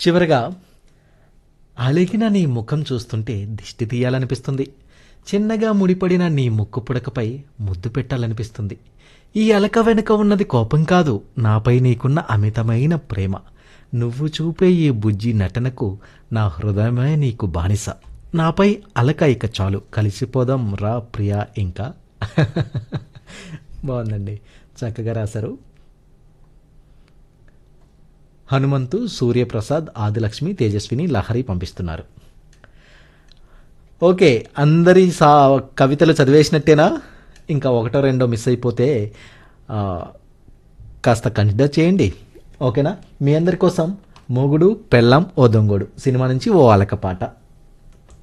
చివరగా అలిగిన నీ ముఖం చూస్తుంటే దిష్టి తీయాలనిపిస్తుంది చిన్నగా ముడిపడిన నీ ముక్కు పుడకపై ముద్దు పెట్టాలనిపిస్తుంది ఈ అలక వెనుక ఉన్నది కోపం కాదు నాపై నీకున్న అమితమైన ప్రేమ నువ్వు చూపే ఈ బుజ్జి నటనకు నా హృదయమే నీకు బానిస నాపై అలక ఇక చాలు కలిసిపోదాం రా ప్రియా ఇంకా బాగుందండి చక్కగా రాశారు హనుమంతు సూర్యప్రసాద్ ఆదిలక్ష్మి తేజస్విని లహరి పంపిస్తున్నారు ఓకే అందరి సా కవితలు చదివేసినట్టేనా ఇంకా ఒకటో రెండో మిస్ అయిపోతే ఆ, కాస్త కన్సిడర్ చేయండి ఓకేనా మీ అందరి కోసం మొగుడు పెళ్ళం ఓ దొంగోడు సినిమా నుంచి ఓ అలక పాట